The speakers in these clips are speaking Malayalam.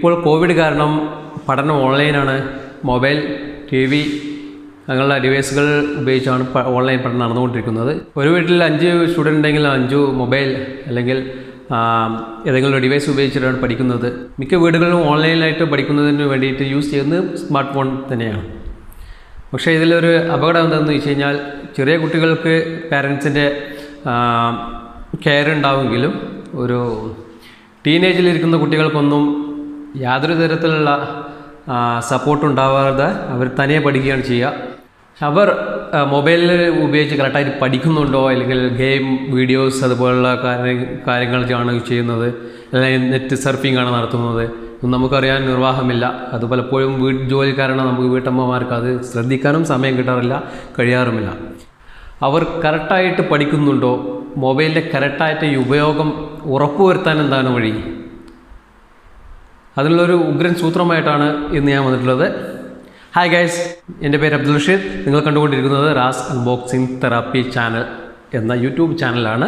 ഇപ്പോൾ കോവിഡ് കാരണം പഠനം ഓൺലൈനാണ് മൊബൈൽ ടി വി അങ്ങനെയുള്ള ഡിവൈസുകൾ ഉപയോഗിച്ചാണ് പ- ഓൺലൈൻ പഠനം നടന്നുകൊണ്ടിരിക്കുന്നത് ഒരു വീട്ടിൽ അഞ്ച് സ്റ്റുഡൻ്റ് ഉണ്ടെങ്കിൽ അഞ്ചു മൊബൈൽ അല്ലെങ്കിൽ ആ, ഏതെങ്കിലും ഒരു ഡിവൈസ് ഉപയോഗിച്ചിട്ടാണ് പഠിക്കുന്നത് മിക്ക വീടുകളിലും ഓൺലൈനിലായിട്ട് പഠിക്കുന്നതിന് വേണ്ടിയിട്ട് യൂസ് ചെയ്യുന്നത് സ്മാർട്ട് ഫോൺ തന്നെയാണ് പക്ഷേ ഇതിലൊരു അപകടം എന്താണെന്ന് വെച്ച് കഴിഞ്ഞാൽ ചെറിയ കുട്ടികൾക്ക് പാരൻസിൻ്റെ കെയർ ഉണ്ടാവുമെങ്കിലും ഒരു ടീനേജിലിരിക്കുന്ന കുട്ടികൾക്കൊന്നും യാതൊരു തരത്തിലുള്ള സപ്പോർട്ട് ഉണ്ടാവാതെ അവർ തനിയെ പഠിക്കുകയാണ് ചെയ്യുക അവർ മൊബൈലിൽ ഉപയോഗിച്ച് കറക്റ്റായിട്ട് പഠിക്കുന്നുണ്ടോ അല്ലെങ്കിൽ ഗെയിം വീഡിയോസ് അതുപോലുള്ള കാര്യ കാര്യങ്ങളാണ് ചെയ്യുന്നത് അല്ലെങ്കിൽ നെറ്റ് സർഫിംഗ് ആണ് നടത്തുന്നത് ഇതൊന്നും നമുക്കറിയാൻ നിർവാഹമില്ല അത് പലപ്പോഴും വീട്ട് ജോലി കാരണം നമുക്ക് വീട്ടമ്മമാർക്ക് അത് ശ്രദ്ധിക്കാനും സമയം കിട്ടാറില്ല കഴിയാറുമില്ല അവർ കറക്റ്റായിട്ട് പഠിക്കുന്നുണ്ടോ മൊബൈലിൻ്റെ കറക്റ്റായിട്ട് ഈ ഉപയോഗം ഉറപ്പുവരുത്താൻ എന്താണ് വഴി അതിനുള്ളൊരു ഉഗ്രൻ സൂത്രമായിട്ടാണ് ഇന്ന് ഞാൻ വന്നിട്ടുള്ളത് ഹായ് ഗൈസ് എൻ്റെ പേര് അബ്ദുൽ റഷീദ് നിങ്ങൾ കണ്ടുകൊണ്ടിരിക്കുന്നത് റാസ് അൺബോക്സിംഗ് തെറാപ്പി ചാനൽ എന്ന യൂട്യൂബ് ചാനലാണ്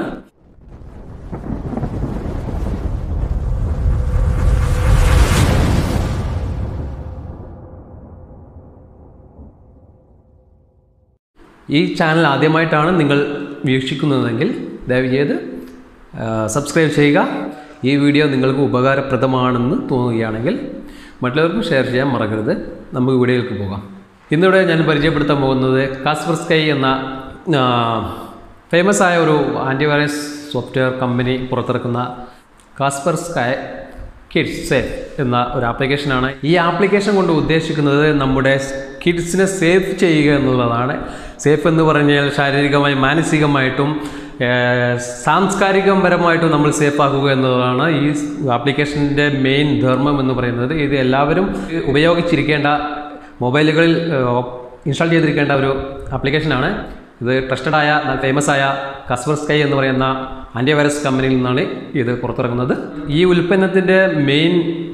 ഈ ചാനൽ ആദ്യമായിട്ടാണ് നിങ്ങൾ വീക്ഷിക്കുന്നതെങ്കിൽ ദയവ് ചെയ്ത് ആ, സബ്സ്ക്രൈബ് ചെയ്യുക ഈ വീഡിയോ നിങ്ങൾക്ക് ഉപകാരപ്രദമാണെന്ന് തോന്നുകയാണെങ്കിൽ മറ്റുള്ളവർക്കും ഷെയർ ചെയ്യാൻ മറക്കരുത് നമുക്ക് വീഡിയോയിലേക്ക് പോകാം ഇന്നിവിടെ ഞാൻ പരിചയപ്പെടുത്താൻ പോകുന്നത് കാസ്പർ സ്കൈ എന്ന ഫേമസ് ആയ ഒരു ആൻറ്റിവൈറസ് സോഫ്റ്റ്വെയർ കമ്പനി പുറത്തിറക്കുന്ന കാസ്പർ സ്കൈ കിഡ്സ് സേഫ് എന്ന ഒരു ആപ്ലിക്കേഷനാണ് ഈ ആപ്ലിക്കേഷൻ കൊണ്ട് ഉദ്ദേശിക്കുന്നത് നമ്മുടെ കിഡ്സിനെ സേഫ് ചെയ്യുക എന്നുള്ളതാണ് സേഫ് എന്ന് പറഞ്ഞാൽ ശാരീരികമായും മാനസികമായിട്ടും ഏഹ്, സാംസ്കാരികപരമായിട്ടും നമ്മൾ സേഫ് ആക്കുക എന്നതാണ് ഈ ആപ്ലിക്കേഷൻ്റെ മെയിൻ ധർമ്മം എന്ന് പറയുന്നത് ഇത് എല്ലാവരും ഉപയോഗിച്ചിരിക്കേണ്ട മൊബൈലുകളിൽ ഇൻസ്റ്റാൾ ചെയ്തിരിക്കേണ്ട ഒരു ആപ്ലിക്കേഷനാണ് ഇത് ട്രസ്റ്റഡ് ആയ ഫേമസ് ആയ കസ്ബർ സ്കൈ എന്ന് പറയുന്ന ആൻറ്റിവൈറസ് കമ്പനിയിൽ നിന്നാണ് ഇത് പുറത്തിറങ്ങുന്നത് ഈ ഉൽപ്പന്നത്തിൻ്റെ മെയിൻ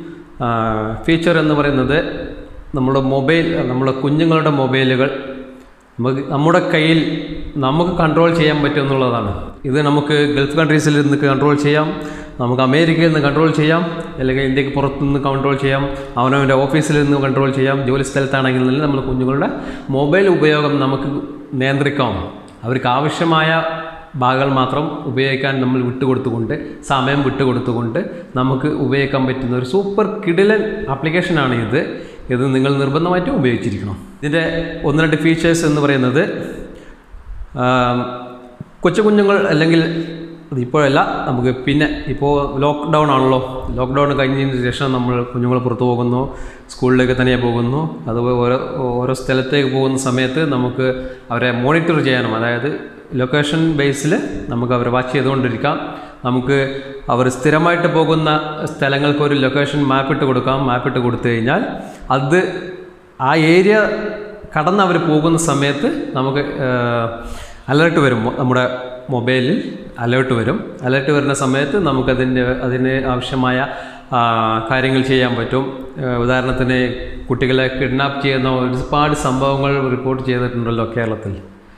ഫീച്ചർ എന്ന് പറയുന്നത് നമ്മുടെ മൊബൈൽ നമ്മുടെ കുഞ്ഞുങ്ങളുടെ മൊബൈലുകൾ നമുക്ക് നമ്മുടെ കയ്യിൽ നമുക്ക് കൺട്രോൾ ചെയ്യാൻ പറ്റും എന്നുള്ളതാണ് ഇത് നമുക്ക് ഗൾഫ് കൺട്രീസിൽ നിന്ന് കൺട്രോൾ ചെയ്യാം നമുക്ക് അമേരിക്കയിൽ നിന്ന് കൺട്രോൾ ചെയ്യാം അല്ലെങ്കിൽ ഇന്ത്യക്ക് പുറത്തു നിന്ന് കൺട്രോൾ ചെയ്യാം അവനവൻ്റെ ഓഫീസിൽ നിന്ന് കൺട്രോൾ ചെയ്യാം ജോലി സ്ഥലത്താണെങ്കിൽ തന്നെ നമ്മൾ കുഞ്ഞുങ്ങളുടെ മൊബൈൽ ഉപയോഗം നമുക്ക് നിയന്ത്രിക്കാം അവർക്ക് ആവശ്യമായ ഭാഗങ്ങൾ മാത്രം ഉപയോഗിക്കാൻ നമ്മൾ വിട്ടുകൊടുത്തുകൊണ്ട് സമയം വിട്ടുകൊടുത്തുകൊണ്ട് നമുക്ക് ഉപയോഗിക്കാൻ പറ്റുന്ന ഒരു സൂപ്പർ കിടിലൻ ആപ്ലിക്കേഷനാണ് ഇത് ഇത് നിങ്ങൾ നിർബന്ധമായിട്ടും ഉപയോഗിച്ചിരിക്കണം ഇതിൻ്റെ ഒന്ന് രണ്ട് ഫീച്ചേഴ്സ് എന്ന് പറയുന്നത് ആം, കൊച്ചു കുഞ്ഞുങ്ങൾ അല്ലെങ്കിൽ അത് ഇപ്പോഴല്ല നമുക്ക് പിന്നെ ഇപ്പോൾ ലോക്ക്ഡൗൺ ആണല്ലോ ലോക്ക്ഡൗൺ കഴിഞ്ഞതിന് ശേഷം നമ്മൾ കുഞ്ഞുങ്ങൾ പുറത്തു പോകുന്നു സ്കൂളിലേക്ക് തനിയെ പോകുന്നു അതുപോലെ ഓരോ ഓരോ സ്ഥലത്തേക്ക് പോകുന്ന സമയത്ത് നമുക്ക് അവരെ മോണിറ്റർ ചെയ്യാനും അതായത് ലൊക്കേഷൻ ബേസിൽ നമുക്ക് അവരെ വാച്ച് ചെയ്തുകൊണ്ടിരിക്കാം നമുക്ക് അവർ സ്ഥിരമായിട്ട് പോകുന്ന സ്ഥലങ്ങൾക്ക് ഒരു ലൊക്കേഷൻ മാപ്പിട്ട് കൊടുക്കാം മാപ്പിട്ട് കൊടുത്തു കഴിഞ്ഞാൽ അത് ആ ഏരിയ കടന്ന് അവർ പോകുന്ന സമയത്ത് നമുക്ക് അലേർട്ട് വരും മൊ- നമ്മുടെ മൊബൈലിൽ അലേർട്ട് വരും അലേർട്ട് വരുന്ന സമയത്ത് നമുക്കതിൻ്റെ അതിന് ആവശ്യമായ ആ, കാര്യങ്ങൾ ചെയ്യാൻ പറ്റും ആ, ഉദാഹരണത്തിന് കുട്ടികളെ കിഡ്നാപ്പ് ചെയ്യുന്ന ഒരുപാട് സംഭവങ്ങൾ റിപ്പോർട്ട് ചെയ്തിട്ടുണ്ടല്ലോ കേരളത്തിൽ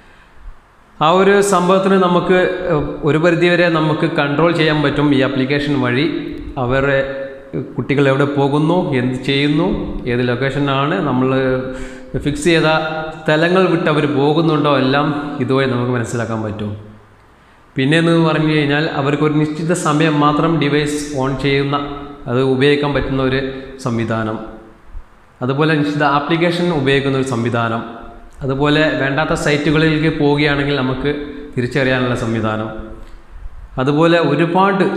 ആ ഒരു സംഭവത്തിന് നമുക്ക് ഏഹ്, ഒരു പരിധിവരെ നമുക്ക് കൺട്രോൾ ചെയ്യാൻ പറ്റും ഈ ആപ്ലിക്കേഷൻ വഴി അവരെ കുട്ടികൾ എവിടെ പോകുന്നു എന്ത് ചെയ്യുന്നു ഏത് ലൊക്കേഷനാണ് നമ്മൾ ഫിക്സ് ചെയ്ത സ്ഥലങ്ങൾ വിട്ട് അവർ പോകുന്നുണ്ടോ എല്ലാം ഇതുവഴി നമുക്ക് മനസ്സിലാക്കാൻ പറ്റും പിന്നെ എന്ന് പറഞ്ഞു കഴിഞ്ഞാൽ അവർക്ക് ഒരു നിശ്ചിത സമയം മാത്രം ഡിവൈസ് ഓൺ ചെയ്യുന്ന അത് ഉപയോഗിക്കാൻ പറ്റുന്ന ഒരു സംവിധാനം അതുപോലെ നിശ്ചിത ആപ്ലിക്കേഷൻ ഉപയോഗിക്കുന്ന ഒരു സംവിധാനം അതുപോലെ വേണ്ടാത്ത സൈറ്റുകളിലേക്ക് പോവുകയാണെങ്കിൽ നമുക്ക് തിരിച്ചറിയാനുള്ള സംവിധാനം അതുപോലെ ഒരുപാട്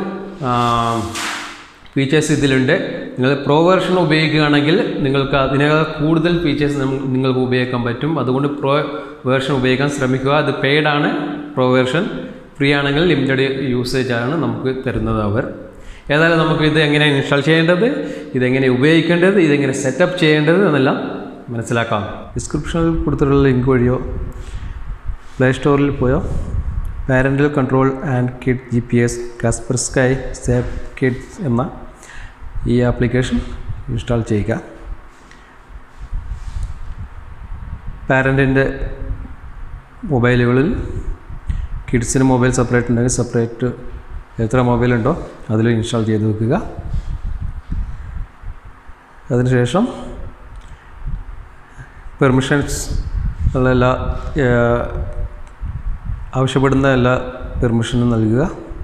ഫീച്ചേഴ്സ് ഇതിലുണ്ട് നിങ്ങൾ പ്രോ വേർഷൻ ഉപയോഗിക്കുകയാണെങ്കിൽ നിങ്ങൾക്ക് അതിനേക്കാൾ കൂടുതൽ ഫീച്ചേഴ്സ് നിങ്ങൾക്ക് ഉപയോഗിക്കാൻ പറ്റും അതുകൊണ്ട് പ്രോ വേർഷൻ ഉപയോഗിക്കാൻ ശ്രമിക്കുക അത് പെയ്ഡ് ആണ് പ്രോ വേർഷൻ ഫ്രീ ആണെങ്കിൽ ലിമിറ്റഡ് യൂസേജ് ആണ് നമുക്ക് തരുന്നത് അവർ ഏതായാലും നമുക്ക് ഇത് എങ്ങനെ ഇൻസ്റ്റാൾ ചെയ്യേണ്ടത് ഇതെങ്ങനെ ഉപയോഗിക്കേണ്ടത് ഇതെങ്ങനെ സെറ്റപ്പ് ചെയ്യേണ്ടത് എന്നെല്ലാം മനസ്സിലാക്കാം ഡിസ്ക്രിപ്ഷനിൽ കൊടുത്തിട്ടുള്ള ലിങ്ക് വഴിയോ പ്ലേ സ്റ്റോറിൽ പോയോ parental control and kid G P S Kaspersky safe kids എന്ന ഈ ആപ്ലിക്കേഷൻ ഇൻസ്റ്റാൾ ചെയ്യുക പാരൻറ്റിൻ്റെ മൊബൈലുകളിൽ കിഡ്സിന് മൊബൈൽ സെപ്പറേറ്റ് ഉണ്ടെങ്കിൽ സെപ്പറേറ്റ് എത്ര മൊബൈൽ ഉണ്ടോ അതിൽ ഇൻസ്റ്റാൾ ചെയ്ത് വെക്കുക അതിനുശേഷം പെർമിഷൻസ് ഉള്ള എല്ലാ ഏഹ്, ആവശ്യപ്പെടുന്ന എല്ലാ പെർമിഷനും നൽകുക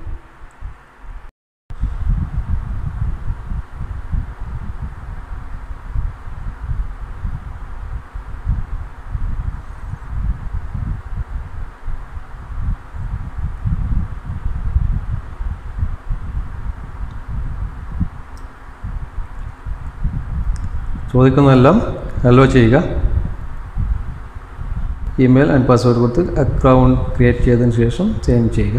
ചോദിക്കുന്നതെല്ലാം അലോ ചെയ്യുക ഇമെയിൽ ആൻഡ് പാസ്വേഡ് കൊടുത്ത് അക്കൗണ്ട് ക്രിയേറ്റ് ചെയ്തതിന് ശേഷം ചേഞ്ച് ചെയ്യുക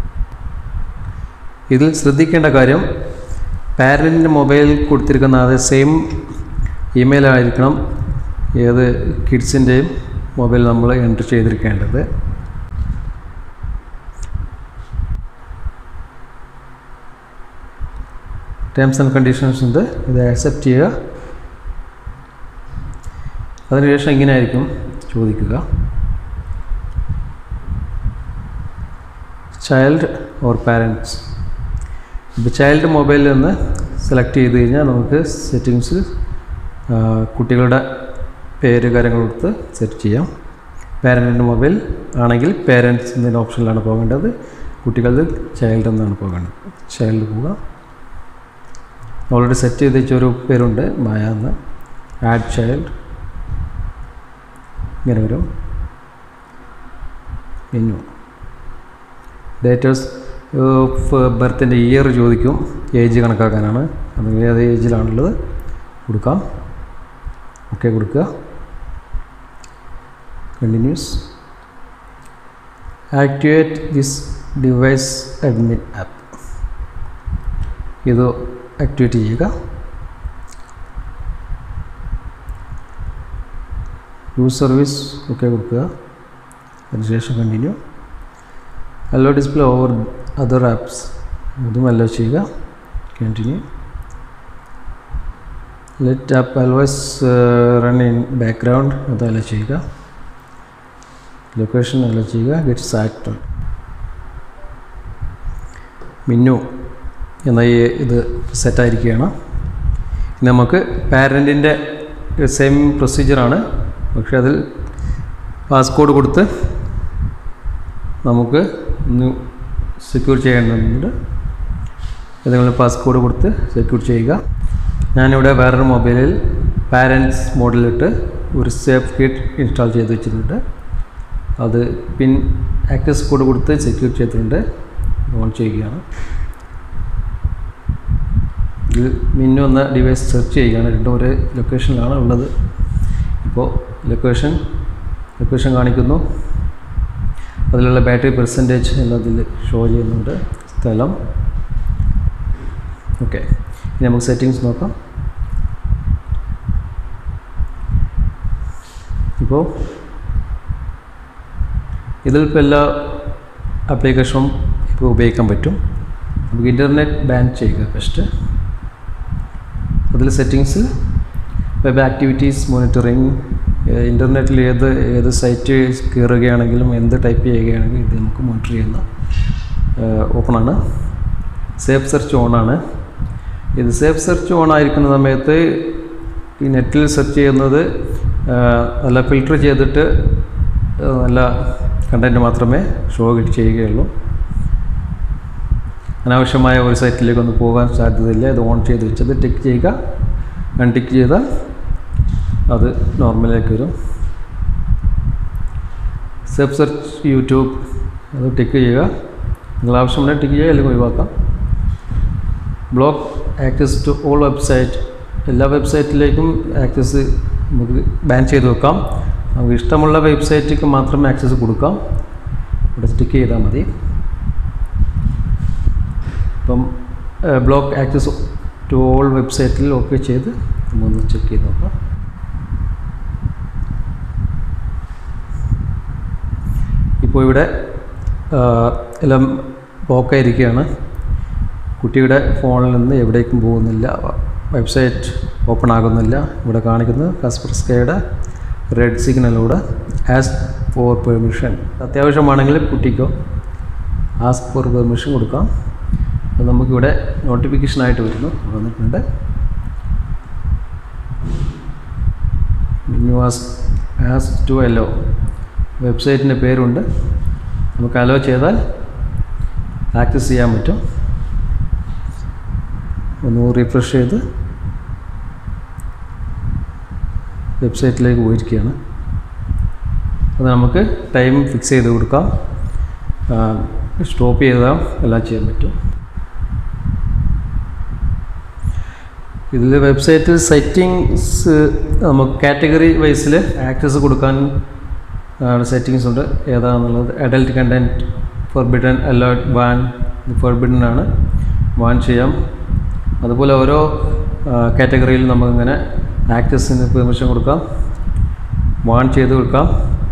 ഇതിൽ ശ്രദ്ധിക്കേണ്ട കാര്യം പാരൻറ്റിൻ്റെ മൊബൈൽ കൊടുത്തിരിക്കുന്ന അതേ സെയിം ഇമെയിൽ ആയിരിക്കണം ഏത് കിഡ്സിൻ്റെയും മൊബൈൽ നമ്മൾ എൻ്റർ ചെയ്തിരിക്കേണ്ടത് ടേംസ് ആൻഡ് കണ്ടീഷൻസ് ഉണ്ട് ഇത് ആക്സെപ്റ്റ് ചെയ്യുക അതിനുശേഷം ഇങ്ങനെ ആയിരിക്കും ചോദിക്കുക ചൈൽഡ് ഓർ പാരൻസ് ഇപ്പോൾ ചൈൽഡ് മൊബൈലിൽ നിന്ന് സെലക്ട് ചെയ്ത് കഴിഞ്ഞാൽ നമുക്ക് സെറ്റിങ്സ് കുട്ടികളുടെ പേര് കാര്യങ്ങൾ കൊടുത്ത് സെറ്റ് ചെയ്യാം പാരൻറ്റിൻ്റെ മൊബൈൽ ആണെങ്കിൽ പേരൻസ് എന്നതിൻ്റെ ഓപ്ഷനിലാണ് പോകേണ്ടത് കുട്ടികളുടെ ചൈൽഡ് എന്നാണ് പോകേണ്ടത് ചൈൽഡ് പോവുക ഓൾറെഡി സെറ്റ് ചെയ്ത് വെച്ചൊരു പേരുണ്ട് മായ എന്ന് ആഡ് ചൈൽഡ് ഇങ്ങനെ വരും മെനു ഡേറ്റേഴ്സ് ഓഫ് ബർത്തിൻ്റെ ഇയർ ചോദിക്കും ഏജ് കണക്കാക്കാനാണ് അത് ഏത് ഏജിലാണുള്ളത് കൊടുക്കാം ഓക്കെ കൊടുക്കുക continues activate this device admin app ഇത് ആക്ടിവേറ്റ് ചെയ്യുക യൂസ് സർവീസ് ഒക്കെ കൊടുക്കുക അതിനുശേഷം കണ്ടിന്യൂ അല്ലോ ഡിസ്പ്ലേ ഓവർ അതർ ആപ്സ് അതും അല്ലോ ചെയ്യുക continue let app always run in background അത് അല്ലോ ചെയ്യുക ലൊക്കേഷൻ അല്ലോ ചെയ്യുക ഗെറ്റ് സാറ്റ് മിന്നു എന്ന ഈ ഇത് സെറ്റായിരിക്കുകയാണ് ഇനി നമുക്ക് പാരൻറ്റിൻ്റെ സെയിം പ്രൊസീജിയറാണ് പക്ഷേ അതിൽ പാസ്കോഡ് കൊടുത്ത് നമുക്ക് ഒന്ന് സെക്യൂർ ചെയ്യേണ്ടതുണ്ട് ഏതെങ്കിലും പാസ്കോഡ് കൊടുത്ത് സെക്യൂർ ചെയ്യുക ഞാനിവിടെ വേറൊരു മൊബൈലിൽ പാരൻസ് മോഡലിട്ട് ഒരു സേഫ് കിറ്റ് ഇൻസ്റ്റാൾ ചെയ്ത് വെച്ചിട്ടുണ്ട് അത് പിൻ ആക്സസ് കോഡ് കൊടുത്ത് സെക്യൂർ ചെയ്തിട്ടുണ്ട് ഓൺ ചെയ്യുകയാണ് ഇത് മിന്നു എന്ന ഡിവൈസ് സെർച്ച് ചെയ്യുകയാണ് രണ്ടും ഒരേ ലൊക്കേഷനിലാണ് ഉള്ളത് ഇപ്പോൾ ലൊക്കേഷൻ ലൊക്കേഷൻ കാണിക്കുന്നു അതിലുള്ള ബാറ്ററി പെർസെൻറ്റേജ് എന്നതിൽ ഷോ ചെയ്യുന്നുണ്ട് സ്ഥലം ഓക്കെ ഇനി നമുക്ക് സെറ്റിങ്സ് നോക്കാം ഇപ്പോൾ ഇതിലിപ്പോൾ എല്ലാ ആപ്ലിക്കേഷനും ഇപ്പോൾ ഉപയോഗിക്കാൻ പറ്റും നമുക്ക് ഇൻ്റർനെറ്റ് ബാൻ ചെയ്യുക ഫസ്റ്റ് അതിൽ സെറ്റിങ്സ് വെബ് ആക്ടിവിറ്റീസ് മോണിറ്ററിങ് ഇൻ്റർനെറ്റിൽ ഏത് ഏത് സൈറ്റ് കയറുകയാണെങ്കിലും എന്ത് ടൈപ്പ് ചെയ്യുകയാണെങ്കിലും ഇത് നമുക്ക് മോണിറ്റർ ചെയ്യുന്ന ഓപ്പണാണ് സേഫ് സെർച്ച് ഓണാണ് ഇത് സേഫ് സെർച്ച് ഓൺ ആയിരിക്കുന്ന സമയത്ത് ഈ നെറ്റിൽ സെർച്ച് ചെയ്യുന്നത് ആ, നല്ല ഫിൽട്ടർ ചെയ്തിട്ട് ആ, നല്ല കണ്ടൻറ്റ് മാത്രമേ ഷോ ചെയ്യുകയുള്ളൂ അനാവശ്യമായ ഒരു സൈറ്റിലേക്കൊന്നും പോകാൻ സാധ്യതയില്ല ഇത് ഓൺ ചെയ്ത് വെച്ചത് ടിക്ക് ചെയ്യുക അൺടിക്ക് ചെയ്താൽ അത് നോർമലിലേക്ക് വരും സേഫ് സെർച്ച് യൂട്യൂബ് അത് ടിക്ക് ചെയ്യുക നിങ്ങൾ ആവശ്യമുണ്ടെങ്കിൽ ടിക്ക് ചെയ്യുക അല്ലെങ്കിൽ ഒഴിവാക്കാം block access to all website എല്ലാ വെബ്സൈറ്റിലേക്കും ആക്സസ് നമുക്ക് ബാൻ ചെയ്ത് വെക്കാം നമുക്ക് ഇഷ്ടമുള്ള വെബ്സൈറ്റിലേക്ക് മാത്രമേ ആക്സസ് കൊടുക്കാം ഇവിടെ ടിക്ക് ചെയ്താൽ മതി ഇപ്പം ബ്ലോക്ക് ആക്സസ് ടു ഓൾ വെബ്സൈറ്റിൽ ഓക്കെ ചെയ്ത് നമുക്കൊന്ന് ചെക്ക് ചെയ്ത് നോക്കാം ഇപ്പോൾ ഇവിടെ ആ, എല്ലാം ബ്ലോക്കായിരിക്കുകയാണ് കുട്ടിയുടെ ഫോണിൽ നിന്ന് എവിടേക്കും പോകുന്നില്ല വെബ്സൈറ്റ് ഓപ്പൺ ആകുന്നില്ല ഇവിടെ കാണിക്കുന്നത് കസ്പർസ്കയുടെ റെഡ് സിഗ്നലൂടെ ആസ് ഫോർ പെർമിഷൻ അത്യാവശ്യമാണെങ്കിൽ കുട്ടിക്കോ ആസ്ക് ഫോർ പെർമിഷൻ കൊടുക്കാം അത് നമുക്കിവിടെ നോട്ടിഫിക്കേഷനായിട്ട് വരുന്നു വന്നിട്ടുണ്ട് you ask ask to allow വെബ്സൈറ്റിൻ്റെ പേരുണ്ട് നമുക്ക് അലോ ചെയ്താൽ ആക്സസ് ചെയ്യാൻ പറ്റും ഒന്ന് റീഫ്രഷ് ചെയ്ത് വെബ്സൈറ്റിലേക്ക് പോയിരിക്കുകയാണ് അത് നമുക്ക് ടൈം ഫിക്സ് ചെയ്ത് കൊടുക്കാം സ്റ്റോപ്പ് ചെയ്താൽ എല്ലാം ചെയ്യാൻ പറ്റും ഇതിൽ വെബ്സൈറ്റിൽ സെറ്റിങ്സ് നമുക്ക് കാറ്റഗറി വൈസിൽ ആക്സസ് കൊടുക്കാൻ സെറ്റിങ്സ് ഉണ്ട് ഏതാണെന്നുള്ളത് adult content forbidden alert ban forbidden ആണ് ബാൻ ചെയ്യാം അതുപോലെ ഓരോ കാറ്റഗറിയിൽ നമുക്കിങ്ങനെ ആക്സസിന് പെർമിഷൻ കൊടുക്കാം വാൺ ചെയ്ത് കൊടുക്കാം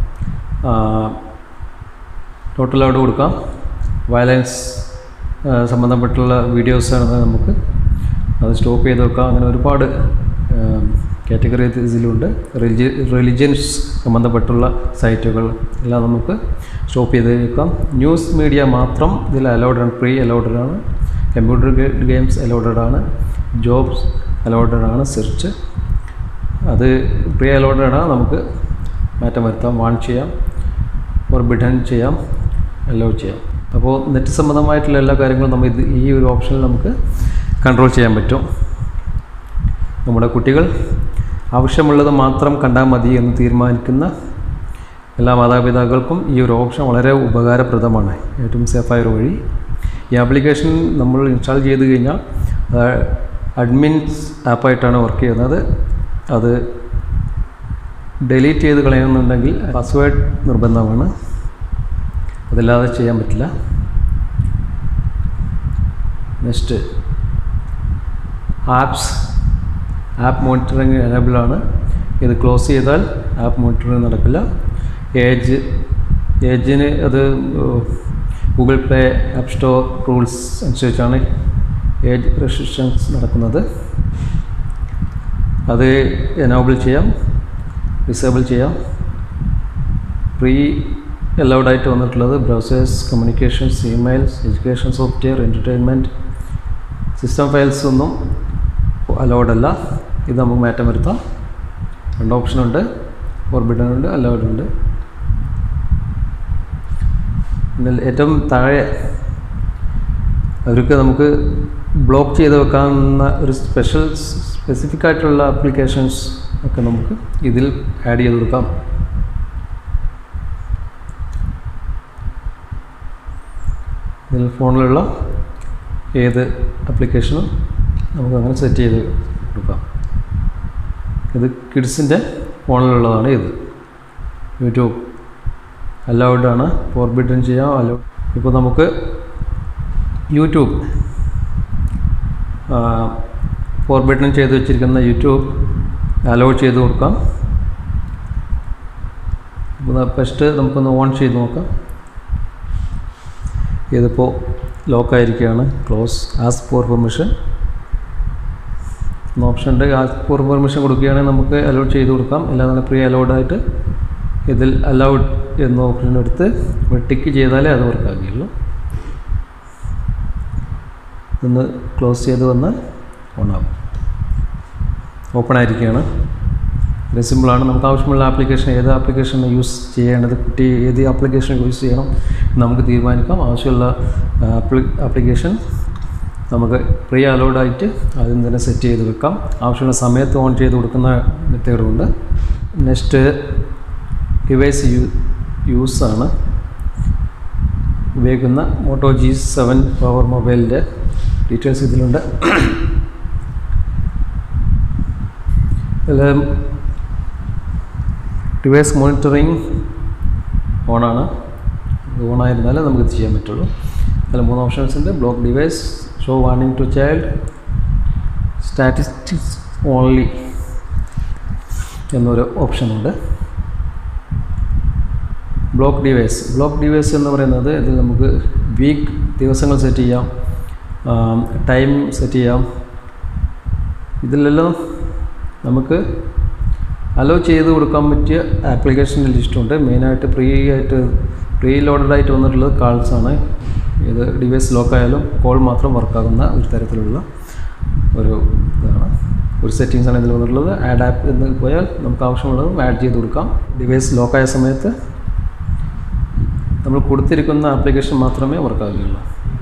ടോട്ടൽ ഔട്ട് കൊടുക്കാം വയലൻസ് സംബന്ധപ്പെട്ടുള്ള വീഡിയോസാണ് നമുക്ക് അത് സ്റ്റോപ്പ് ചെയ്ത് വെക്കാം അങ്ങനെ ഒരുപാട് കാറ്റഗറി ഇതിലുണ്ട് റിലി റിലിജിയൻസ് സംബന്ധപ്പെട്ടുള്ള സൈറ്റുകൾ എല്ലാം നമുക്ക് സ്റ്റോപ്പ് ചെയ്ത് വെക്കാം ന്യൂസ് മീഡിയ മാത്രം ഇതിൽ അലൗഡാണ് പ്രീ അലൗഡാണ് കമ്പ്യൂട്ടർ ഗെയിംസ് അലൗഡാണ് ജോബ്സ് അലൗഡാണ് സെർച്ച് അത് പ്രീ അലൗഡാണ് നമുക്ക് മാറ്റം വരുത്താം വാൺ ചെയ്യാം ഫോർബിഡൻ ചെയ്യാം അലോ ചെയ്യാം അപ്പോൾ നെറ്റ് സംബന്ധമായിട്ടുള്ള എല്ലാ കാര്യങ്ങളും നമ്മൾ ഇത് ഈ ഒരു ഓപ്ഷനിൽ നമുക്ക് കൺട്രോൾ ചെയ്യാൻ പറ്റും നമ്മുടെ കുട്ടികൾ ആവശ്യമുള്ളത് മാത്രം കണ്ടാൽ മതി എന്ന് തീരുമാനിക്കുന്ന എല്ലാ മാതാപിതാക്കൾക്കും ഈ ഒരു ഓപ്ഷൻ വളരെ ഉപകാരപ്രദമാണ് ഏറ്റവും സേഫായ ഒരു വഴി ഈ ആപ്ലിക്കേഷൻ നമ്മൾ ഇൻസ്റ്റാൾ ചെയ്ത് കഴിഞ്ഞാൽ അഡ്മിൻസ് ആപ്പായിട്ടാണ് വർക്ക് ചെയ്യുന്നത് അത് ഡിലീറ്റ് ചെയ്ത് കളയുന്നുണ്ടെങ്കിൽ പാസ്വേഡ് നിർബന്ധമാണ് അതില്ലാതെ ചെയ്യാൻ പറ്റില്ല next apps app monitoring enable ആണ് ഇത് ക്ലോസ് ചെയ്താൽ ആപ്പ് മോണിറ്ററിങ് നടക്കില്ല ഏജ് ഏജിന് അത് Google play app store rules അനുസരിച്ചാണ് ഏജ് റെസ്ട്രിക്ഷൻസ് നടക്കുന്നത് അത് എനേബിൾ ചെയ്യാം ഡിസേബിൾ ചെയ്യാം പ്രീ അലൗഡ് ആയിട്ട് വന്നിട്ടുള്ളത് browsers communications emails education software entertainment system files ഒന്നും അലൗഡ് അല്ല ഇത് നമുക്ക് മാറ്റം വരുത്താം രണ്ട് ഓപ്ഷനുണ്ട് ഫോർബിഡൻ ഉണ്ട് അലൗഡ് ഉണ്ട് പിന്നെ ഏറ്റവും താഴെ അവർക്ക് നമുക്ക് ബ്ലോക്ക് ചെയ്ത് വെക്കാവുന്ന ഒരു സ്പെഷ്യൽ സ്പെസിഫിക് ആയിട്ടുള്ള ആപ്ലിക്കേഷൻസ് ഒക്കെ നമുക്ക് ഇതിൽ ആഡ് ചെയ്ത് കൊടുക്കാം ഇതിൽ ഫോണിലുള്ള ഏത് ആപ്ലിക്കേഷനും നമുക്ക് അങ്ങനെ സെറ്റ് ചെയ്ത് കൊടുക്കാം ഇത് കിഡ്സിൻ്റെ ഫോണിലുള്ളതാണ് ഇത് യൂട്യൂബ് അലൗഡ് ആണ് ഫോർബിഡൻ ചെയ്യാം അലൗഡ് ഇപ്പോൾ നമുക്ക് യൂട്യൂബ് ഫോർബിഡൻ ചെയ്ത് വെച്ചിരിക്കുന്ന യൂട്യൂബ് അലൗഡ് ചെയ്ത് കൊടുക്കാം അപ്പോൾ ഫസ്റ്റ് നമുക്കൊന്ന് ഓൺ ചെയ്ത് നോക്കാം ഇതിപ്പോൾ ലോക്കായിരിക്കുകയാണ് close ask for permission option ഉണ്ട് ആസ് ഫോർ പെർമിഷൻ കൊടുക്കുകയാണെങ്കിൽ നമുക്ക് അലൗഡ് ചെയ്ത് കൊടുക്കാം അല്ലാതെ പ്രീ അലൗഡ് ആയിട്ട് ഇതിൽ അലൗഡ് എന്ന ഓപ്ഷൻ എടുത്ത് ടിക്ക് ചെയ്താലേ അത് വർക്കാക്കുകയുള്ളൂ ഒന്ന് ക്ലോസ് ചെയ്ത് വന്നാൽ ഓണാകും ഓപ്പൺ ആയിരിക്കുകയാണ് വളരെ സിമ്പിളാണ് നമുക്ക് ആവശ്യമുള്ള ആപ്ലിക്കേഷൻ ഏത് ആപ്ലിക്കേഷൻ യൂസ് ചെയ്യേണ്ടത് കുട്ടി ഏത് ആപ്ലിക്കേഷൻ യൂസ് ചെയ്യണം നമുക്ക് തീരുമാനിക്കാം ആവശ്യമുള്ള ആപ്ലിക്കേഷൻ നമുക്ക് പ്രീ അലൗഡ് ആയിട്ട് ആദ്യം തന്നെ സെറ്റ് ചെയ്ത് വെക്കാം ആവശ്യമുള്ള സമയത്ത് ഓൺ ചെയ്ത് കൊടുക്കുന്ന മെത്തേഡുണ്ട് നെക്സ്റ്റ് ഡിവൈസ് യൂ യൂസാണ് ഉപയോഗിക്കുന്ന മോട്ടോ ജി സെവൻ പവർ മൊബൈലിൻ്റെ ഡീറ്റെയിൽസ് ഇതിലുണ്ട് ഇതിൽ ഡിവൈസ് മോണിറ്ററിങ് ഓണാണ് ഓണായിരുന്നാലേ നമുക്ക് ഇത് ചെയ്യാൻ പറ്റുള്ളൂ അതിൽ മൂന്ന് ഓപ്ഷൻസ് ഉണ്ട് block device show warning to child statistics only എന്നൊരു ഓപ്ഷനുണ്ട് ബ്ലോക്ക് ഡിവൈസ് ബ്ലോക്ക് ഡിവൈസ് എന്ന് പറയുന്നത് ഇതിൽ നമുക്ക് വീക്ക് ദിവസങ്ങൾ സെറ്റ് ചെയ്യാം ടൈം സെറ്റ് ചെയ്യാം ഇതിലെല്ലാം നമുക്ക് അലോ ചെയ്ത് കൊടുക്കാൻ പറ്റിയ ആപ്ലിക്കേഷൻ്റെ ലിസ്റ്റുണ്ട് മെയിനായിട്ട് ഫ്രീ ആയിട്ട് പ്രീ ലോഡഡ് ആയിട്ട് വന്നിട്ടുള്ളത് കാൾസാണ് ഇത് ഡിവൈസ് ലോക്കായാലും കോൾ മാത്രം വർക്കാകുന്ന ഒരു തരത്തിലുള്ള ഒരു ഇതാണ് ഒരു സെറ്റിങ്സ് ആണ് ഇതിൽ വന്നിട്ടുള്ളത് ആഡ് ആപ്പ് എന്ന് പോയാൽ നമുക്ക് ആവശ്യമുള്ളതും ആഡ് ചെയ്ത് കൊടുക്കാം ഡിവൈസ് ലോക്കായ സമയത്ത് നമ്മൾ കൊടുത്തിരിക്കുന്ന ആപ്ലിക്കേഷൻ മാത്രമേ വർക്കാവുകയുള്ളൂ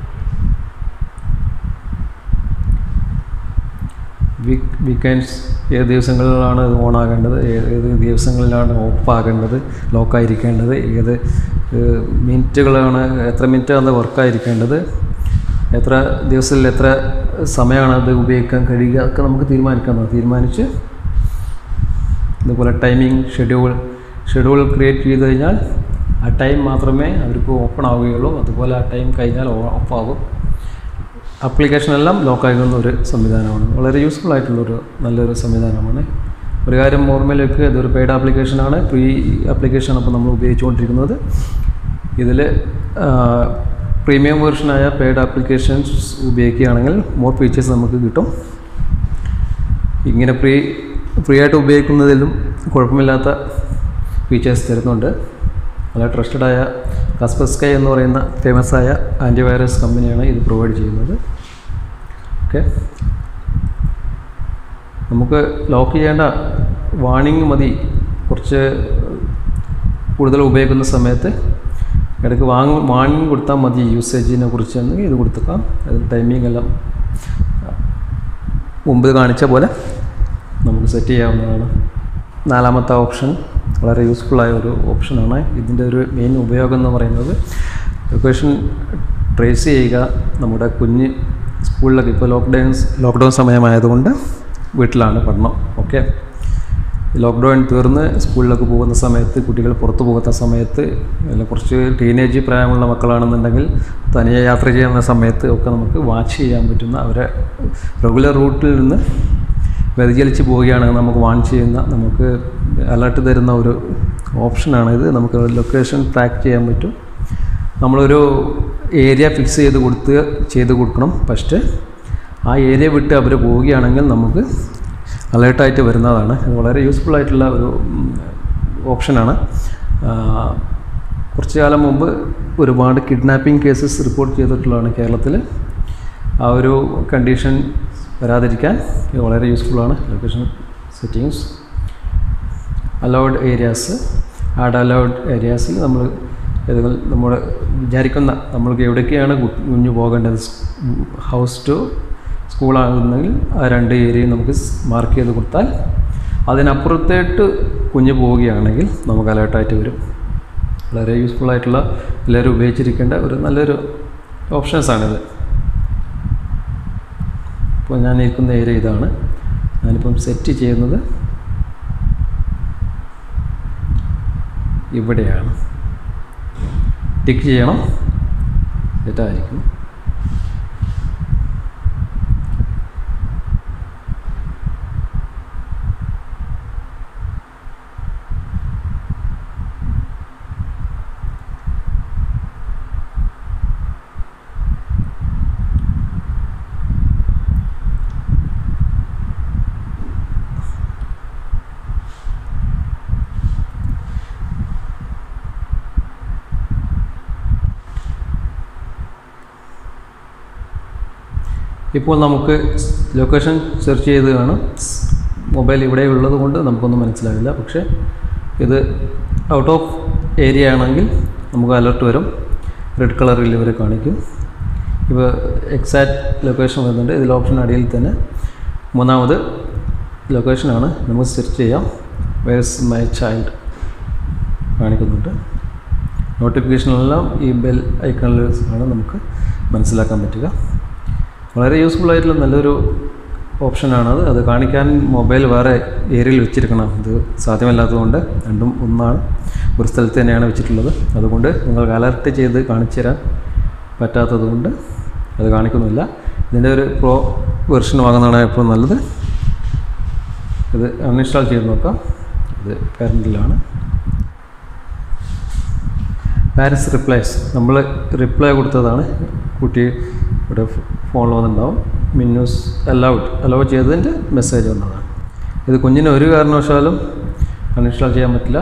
വീക്ക് വീക്കെൻഡ്സ് ഏത് ദിവസങ്ങളിലാണ് ഇത് ഓൺ ആകേണ്ടത് ഏ- ഏത് ദിവസങ്ങളിലാണ് ഓഫ് ആകേണ്ടത് ലോക്കായിരിക്കേണ്ടത് ഏത് ഏഹ്, മിനിറ്റുകളാണ് എത്ര മിനിറ്റാണ് വർക്കായിരിക്കേണ്ടത് എത്ര ദിവസത്തിൽ എത്ര സമയമാണ് അത് ഉപയോഗിക്കാൻ കഴിയുക ഒക്കെ നമുക്ക് തീരുമാനിക്കാം തീരുമാനിച്ച് ഇതുപോലെ ടൈമിംഗ് ഷെഡ്യൂൾ ഷെഡ്യൂൾ ക്രിയേറ്റ് ചെയ്ത് കഴിഞ്ഞാൽ ആ ടൈം മാത്രമേ അവർക്ക് ഓപ്പൺ ആവുകയുള്ളൂ അതുപോലെ ആ ടൈം കഴിഞ്ഞാൽ ഓഫ് ആകും ആപ്ലിക്കേഷനെല്ലാം ലോക്കാകുന്ന ഒരു സംവിധാനമാണ് വളരെ യൂസ്ഫുൾ ആയിട്ടുള്ളൊരു നല്ലൊരു സംവിധാനമാണ് ഒരു കാര്യം ഓർമ്മയിലേക്ക് ഇതൊരു പെയ്ഡ് ആപ്ലിക്കേഷനാണ് ഫ്രീ ആപ്ലിക്കേഷനാണ് അപ്പോൾ നമ്മൾ ഉപയോഗിച്ചുകൊണ്ടിരിക്കുന്നത് ഇതിൽ പ്രീമിയം വേർഷനായ പെയ്ഡ് ആപ്ലിക്കേഷൻസ് ഉപയോഗിക്കുകയാണെങ്കിൽ മോർ ഫീച്ചേഴ്സ് നമുക്ക് കിട്ടും ഇങ്ങനെ ഫ്രീ ഫ്രീ ആയിട്ട് ഉപയോഗിക്കുന്നതിലും കുഴപ്പമില്ലാത്ത ഫീച്ചേഴ്സ് തരുന്നുണ്ട് വളരെ ട്രസ്റ്റഡ് ആയ കാസ്പസ്കൈ എന്ന് പറയുന്ന ഫേമസ് ആയ ആൻറ്റിവൈറസ് കമ്പനിയാണ് ഇത് പ്രൊവൈഡ് ചെയ്യുന്നത് ഓക്കെ നമുക്ക് ലോക്ക് ചെയ്യേണ്ട വാണിംഗ് മതി കുറച്ച് കൂടുതൽ ഉപയോഗിക്കുന്ന സമയത്ത് ഇടയ്ക്ക് വാങ് വാണിംഗ് കൊടുത്താൽ മതി യൂസേജിനെ കുറിച്ചാണെങ്കിൽ ഇത് കൊടുത്തേക്കാം അത് ടൈമിംഗ് എല്ലാം മുമ്പ് കാണിച്ച പോലെ നമുക്ക് സെറ്റ് ചെയ്യാവുന്നതാണ് നാലാമത്തെ ഓപ്ഷൻ വളരെ യൂസ്ഫുള്ളായ ഒരു ഓപ്ഷനാണ് ഇതിൻ്റെ ഒരു മെയിൻ ഉപയോഗം എന്ന് പറയുന്നത് ലൊക്കേഷൻ ട്രേസ് ചെയ്യുക നമ്മുടെ കുഞ്ഞ് സ്കൂളിലൊക്കെ ഇപ്പോൾ ലോക്ക്ഡൗൺ ലോക്ക്ഡൗൺ സമയമായതുകൊണ്ട് വീട്ടിലാണ് പഠനം ഓക്കെ ലോക്ക്ഡൗൺ തീർന്ന് സ്കൂളിലൊക്കെ പോകുന്ന സമയത്ത് കുട്ടികൾ പുറത്തു പോകുന്ന സമയത്ത് അല്ല കുറച്ച് ടീനേജ് പ്രായമുള്ള മക്കളാണെന്നുണ്ടെങ്കിൽ തനിയെ യാത്ര ചെയ്യുന്ന സമയത്ത് ഒക്കെ നമുക്ക് വാച്ച് ചെയ്യാൻ പറ്റുന്ന അവരെ റെഗുലർ റൂട്ടിൽ നിന്ന് വ്യതിചലിച്ച് പോവുകയാണെങ്കിൽ നമുക്ക് വാൺ ചെയ്യുന്ന നമുക്ക് അലർട്ട് തരുന്ന ഒരു ഓപ്ഷനാണ് ഇത് നമുക്ക് ലൊക്കേഷൻ ട്രാക്ക് ചെയ്യാൻ പറ്റും നമ്മളൊരു ഏരിയ ഫിക്സ് ചെയ്ത് കൊടുത്ത് ചെയ്ത് കൊടുക്കണം ഫസ്റ്റ് ആ ഏരിയ വിട്ട് അവർ പോവുകയാണെങ്കിൽ നമുക്ക് അലേർട്ടായിട്ട് വരുന്നതാണ് ഇത് വളരെ യൂസ്ഫുൾ ആയിട്ടുള്ള ഒരു ഓപ്ഷനാണ് കുറച്ച് കാലം മുമ്പ് ഒരുപാട് കിഡ്നാപ്പിംഗ് കേസസ് റിപ്പോർട്ട് ചെയ്തിട്ടുള്ളതാണ് കേരളത്തിൽ ആ ഒരു കണ്ടീഷൻ വരാതിരിക്കാൻ ഇത് വളരെ യൂസ്ഫുള്ളാണ് location settings allowed areas add allowed ഏരിയാസിൽ നമ്മൾ ഏതെങ്കിലും നമ്മൾ വിചാരിക്കുന്ന നമ്മൾക്ക് എവിടേക്കാണ് കു- കുഞ്ഞ് പോകേണ്ടത് ഹൗസ് ടു സ്കൂളാകുന്നെങ്കിൽ ആ രണ്ട് ഏരിയയും നമുക്ക് മാർക്ക് ചെയ്ത് കൊടുത്താൽ അതിനപ്പുറത്തേട്ട് കുഞ്ഞ് പോവുകയാണെങ്കിൽ നമുക്ക് അലേർട്ടായിട്ട് വരും വളരെ യൂസ്ഫുൾ ആയിട്ടുള്ള എല്ലാവരും ഉപയോഗിച്ചിരിക്കേണ്ട ഒരു നല്ലൊരു ഓപ്ഷൻസാണിത് ഇപ്പോൾ ഞാൻ ഇരിക്കുന്ന ഏരിയ ഇതാണ് ഞാനിപ്പം സെറ്റ് ചെയ്യുന്നത് ഇവിടെയാണ് ടിക്ക് ചെയ്യണം സെറ്റായിരിക്കും ഇപ്പോൾ നമുക്ക് ലൊക്കേഷൻ സെർച്ച് ചെയ്ത് കാണും മൊബൈൽ ഇവിടെ ഉള്ളത് കൊണ്ട് നമുക്കൊന്നും മനസ്സിലാവില്ല പക്ഷേ ഇത് ഔട്ട് ഓഫ് ഏരിയ ആണെങ്കിൽ നമുക്ക് അലർട്ട് വരും റെഡ് കളറിൽ ഇവർ കാണിക്കും ഇപ്പോൾ എക്സാക്റ്റ് ലൊക്കേഷൻ വരുന്നുണ്ട് ഇതിൽ ഓപ്ഷൻ അടിയിൽ തന്നെ മൂന്നാമത് ലൊക്കേഷനാണ് നമുക്ക് സെർച്ച് ചെയ്യാം വേഴ്സ് മൈ ചൈൽഡ് കാണിക്കുന്നുണ്ട് നോട്ടിഫിക്കേഷനെല്ലാം ഈ ബെൽ ഐക്കണിൽ ആണ് നമുക്ക് മനസ്സിലാക്കാൻ പറ്റുക വളരെ യൂസ്ഫുൾ ആയിട്ടുള്ള നല്ലൊരു ഓപ്ഷനാണത് അത് കാണിക്കാൻ മൊബൈൽ വേറെ ഏരിയയിൽ വെച്ചിരിക്കണം ഇത് സാധ്യമല്ലാത്തതുകൊണ്ട് രണ്ടും ഒന്നാണ് ഒരു സ്ഥലത്ത് തന്നെയാണ് വെച്ചിട്ടുള്ളത് അതുകൊണ്ട് നിങ്ങൾക്ക് അലർട്ട് ചെയ്ത് കാണിച്ചു തരാൻ പറ്റാത്തത് കൊണ്ട് അത് കാണിക്കുന്നില്ല ഇതിൻ്റെ ഒരു പ്രോ വെർഷൻ വാങ്ങുന്നതാണ് എപ്പോഴും നല്ലത് ഇത് അൺഇൻസ്റ്റാൾ ചെയ്ത് നോക്കാം ഇത് പാരൻറ്റിലാണ് പാരൻസ് റിപ്ലൈസ് നമ്മൾ റിപ്ലൈ കൊടുത്തതാണ് കുട്ടി ഇവിടെ ഫോണിൽ വന്നിട്ടുണ്ടാവും മിന്നൂസ് അലൗഡ് അലൗ ചെയ്തതിൻ്റെ മെസ്സേജ് വന്നതാണ് ഇത് കുഞ്ഞിന് ഒരു കാരണവശാലും അൺഇൻസ്റ്റാൾ ചെയ്യാൻ പറ്റില്ല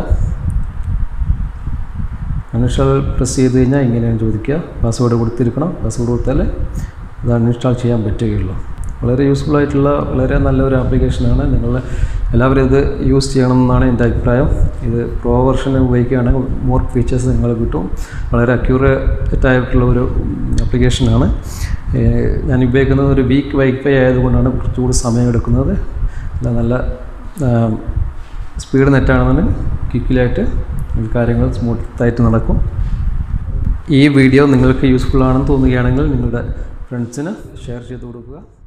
അൺഇൻസ്റ്റാൾ പ്രസ് ചെയ്ത് കഴിഞ്ഞാൽ ഇങ്ങനെയാണ് ചോദിക്കുക പാസ്വേഡ് കൊടുത്തിരിക്കണം പാസ്വേഡ് കൊടുത്താൽ അത് അൺഇൻസ്റ്റാൾ ചെയ്യാൻ പറ്റുകയുള്ളൂ വളരെ യൂസ്ഫുൾ ആയിട്ടുള്ള വളരെ നല്ലൊരു ആപ്ലിക്കേഷനാണ് നിങ്ങൾ എല്ലാവരും ഇത് യൂസ് ചെയ്യണമെന്നാണ് എൻ്റെ അഭിപ്രായം ഇത് പ്രോ വെർഷൻ ഉപയോഗിക്കുകയാണെങ്കിൽ മോർ ഫീച്ചേഴ്സ് നിങ്ങൾ കിട്ടും വളരെ അക്യൂറേറ്റ് ആയിട്ടുള്ള ഒരു ആപ്ലിക്കേഷനാണ് ഏഹ് ഞാൻ ഉപയോഗിക്കുന്നത് ഒരു വീക്ക് വൈഫൈ ആയതുകൊണ്ടാണ് കുറച്ചുകൂടി സമയം എടുക്കുന്നത് അല്ല നല്ല സ്പീഡ് നെറ്റാണെന്നുണ്ടെങ്കിൽ ക്വിക്കിലായിട്ട് കാര്യങ്ങൾ സ്മൂത്തായിട്ട് നടക്കും ഈ വീഡിയോ നിങ്ങൾക്ക് യൂസ്ഫുൾ ആണെന്ന് തോന്നുകയാണെങ്കിൽ നിങ്ങളുടെ ഫ്രണ്ട്സിന് ഷെയർ ചെയ്ത് കൊടുക്കുക